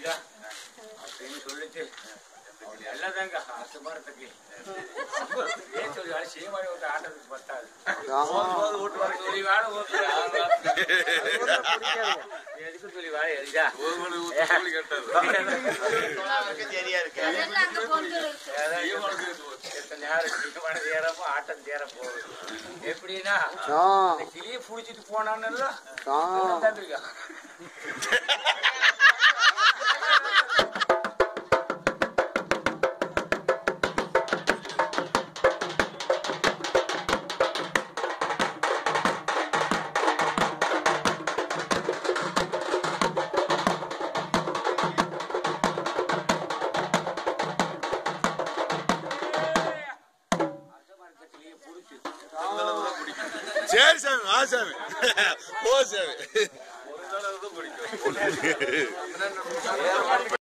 எரியுதா அப்படின்னு சொல்லிட்டு அவன் நல்லதாங்க ஆசை மரத்துக்கு ஏன் சொல்லி வேலை செய்ய மாதிரி ஒரு ஆட்டத்துக்கு பத்தாது சொல்லி வேலை ஓட்டு எதுக்கு சொல்லி வேலை எரியுதா சரியா இருக்கு அதெல்லாம் அங்க பொங்கல் இருக்கு எத்தனை நேரம் சீக்கிரமான தேரப்போ ஆட்டம் தேர போகுது எப்படின்னா ஆ இந்த கிளியை புடிச்சிட்டு போனான்னு ஆ தம்பிக்கா சரி சாமி வா சாமி போ சாமி